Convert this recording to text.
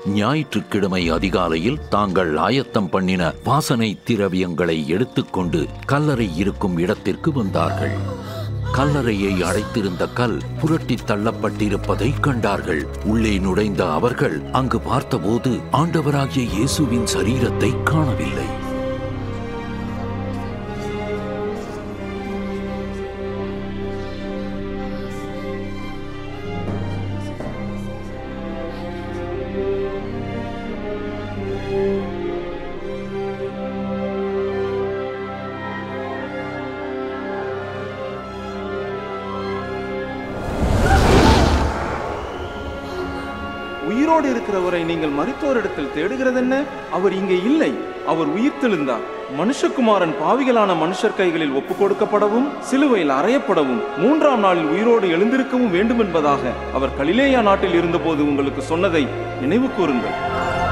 ஞாயிற்றுக்கிழமை அதிகாலையில் தாங்கள் ஆயத்தம் பண்ணின வாசனை திரவியங்களை எடுத்துக்கொண்டு கல்லறை இருக்கும் இடத்திற்கு வந்தார்கள் கல்லறையை அடைத்திருந்த கல் புரட்டி தள்ளப்பட்டிருப்பதை கண்டார்கள் உள்ளே நுழைந்த அவர்கள் அங்கு பார்த்தபோது ஆண்டவராகிய இயேசுவின் சரீரத்தை காணவில்லை உயிரோடு இருக்கிறவரை நீங்கள் மருத்துவரிடத்தில் தேடுகிறதென்ன அவர் இங்கே இல்லை அவர் உயிர்த்தெழுந்தார் மனுஷகுமாரன் பாவிகளான மனுஷர் கைகளில் ஒப்புக் கொடுக்கப்படவும் சிலுவையில் அறையப்படவும் மூன்றாம் நாளில் உயிரோடு எழுந்திருக்கவும் வேண்டும் என்பதாக அவர் கலிலேயா நாட்டில் இருந்தபோது உங்களுக்கு சொன்னதை நினைவு கூறுங்கள்